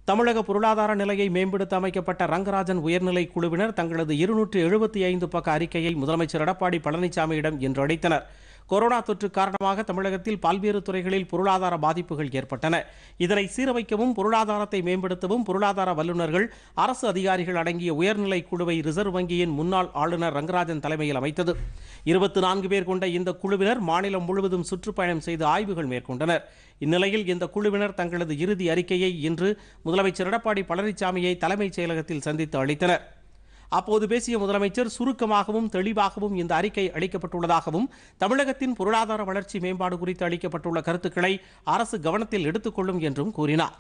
தமிழக பொருளாதார நிலையை மேம்படுத்த அமைக்கப்பட்ட ரங்கராஜன் உயர்நிலை குழுவினர் தங்களது இருநூற்று எழுபத்தி ஐந்து பக்க அறிக்கையை முதலமைச்சர் எடப்பாடி பழனிசாமியிடம் இன்று அளித்தனர் கொரோனா தொற்று காரணமாக தமிழகத்தில் பல்வேறு துறைகளில் பொருளாதார பாதிப்புகள் ஏற்பட்டன இதனை சீரமைக்கவும் பொருளாதாரத்தை மேம்படுத்தவும் பொருளாதார வல்லுநர்கள் அரசு அதிகாரிகள் அடங்கிய உயர்நிலை குழுவை ரிசர்வ் வங்கியின் முன்னாள் ஆளுநர் ரங்கராஜன் தலைமையில் அமைத்தது இருபத்தி நான்கு பேர் கொண்ட இந்த குழுவினர் மாநிலம் முழுவதும் சுற்றுப்பயணம் செய்து ஆய்வுகள் மேற்கொண்டனர் இந்நிலையில் இந்த குழுவினர் தங்களது இறுதி அறிக்கையை இன்று முதலமைச்சர் எடப்பாடி பழனிசாமியை தலைமைச் செயலகத்தில் சந்தித்து அளித்தனர் அப்போது பேசிய முதலமைச்சர் சுருக்கமாகவும் தெளிவாகவும் இந்த அறிக்கை அளிக்கப்பட்டுள்ளதாகவும் தமிழகத்தின் பொருளாதார வளர்ச்சி மேம்பாடு குறித்து அளிக்கப்பட்டுள்ள கருத்துக்களை அரசு கவனத்தில் எடுத்துக்கொள்ளும் என்றும் கூறினார்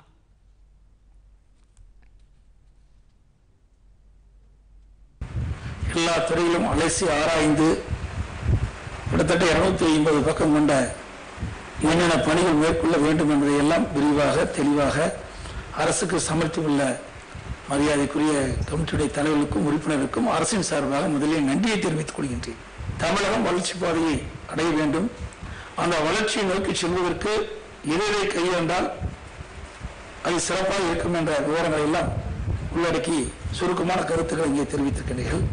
எல்லா துறையிலும் அலசி ஆராய்ந்து கிட்டத்தட்ட இருநூத்தி ஐம்பது பக்கம் கொண்ட என்னென்ன பணிகள் மேற்கொள்ள வேண்டும் என்பதை எல்லாம் விரிவாக தெளிவாக அரசுக்கு சமர்ப்பித்துள்ள மரியாதைக்குரிய கமிட்டியுடைய தலைவர்களுக்கும் உறுப்பினருக்கும் அரசின் சார்பாக முதலில் நன்றியை தெரிவித்துக் கொள்கின்றேன் தமிழகம் வளர்ச்சி பாதையை அடைய வேண்டும் அந்த வளர்ச்சியை நோக்கி செல்வதற்கு எதை கையாண்டால் அது சிறப்பாக இருக்கும் என்ற விவரங்களை எல்லாம் உள்ளடக்கி சுருக்கமான கருத்துக்களை இங்கே தெரிவித்திருக்கின்றீர்கள்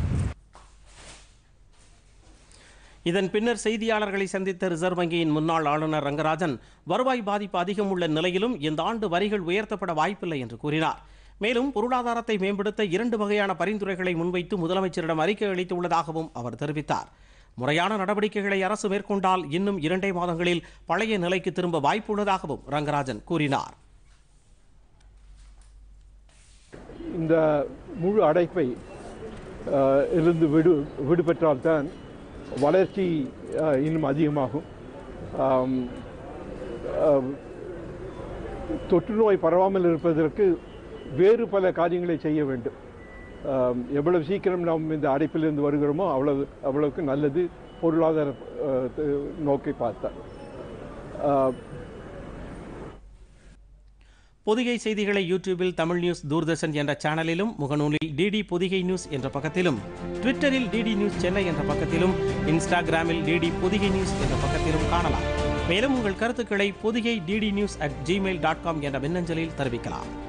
இதன் பின்னர் செய்தியாளர்களை சந்தித்த ரிசர்வ் வங்கியின் முன்னாள் ஆளுநர் ரங்கராஜன் வருவாய் பாதிப்பு அதிகம் உள்ள நிலையிலும் இந்த ஆண்டு வரிகள் உயர்த்தப்பட வாய்ப்பில்லை என்று கூறினார் மேலும் பொருளாதாரத்தை மேம்படுத்த இரண்டு வகையான பரிந்துரைகளை முன்வைத்து முதலமைச்சரிடம் அறிக்கை அளித்துள்ளதாகவும் அவர் தெரிவித்தார் முறையான நடவடிக்கைகளை அரசு மேற்கொண்டால் இன்னும் இரண்டே மாதங்களில் பழைய நிலைக்கு திரும்ப வாய்ப்புள்ளதாகவும் ரங்கராஜன் கூறினார் இந்த முழு அடைப்பை அஹ், இருந்து விடு விடுபெற்றால்தான் வளர்ச்சி அஹ், இன்னும் அதிகமாகும் ஆம், அஹ், தொற்று நோய் பரவாமல் இருப்பதற்கு வேறு பல காரியங்களை செய்ய வேண்டும் ஆம், எவ்வளவு சீக்கிரம் நாம் இந்த அடைப்பிலிருந்து வருகிறோமோ அவ்வளவு அவ்வளவுக்கு நல்லது பொருளாதார அஹ், த- நோக்கை பார்த்தால் ஆஹ், பொதிகை செய்திகளை யூடியூபில் தமிழ் நியூஸ் தூர்தர்ஷன் என்ற சேனலிலும் முகநூலில் டிடி பொதிகை நியூஸ் என்ற பக்கத்திலும் ட்விட்டரில் டிடி நியூஸ் சென்னை என்ற பக்கத்திலும் இன்ஸ்டாகிராமில் டிடி பொதிகை நியூஸ் என்ற பக்கத்திலும் காணலாம் மேலும் உங்கள் கருத்துக்களை Podhigai DD news at Gmail dot com என்ற மின்னஞ்சலில் தெரிவிக்கலாம்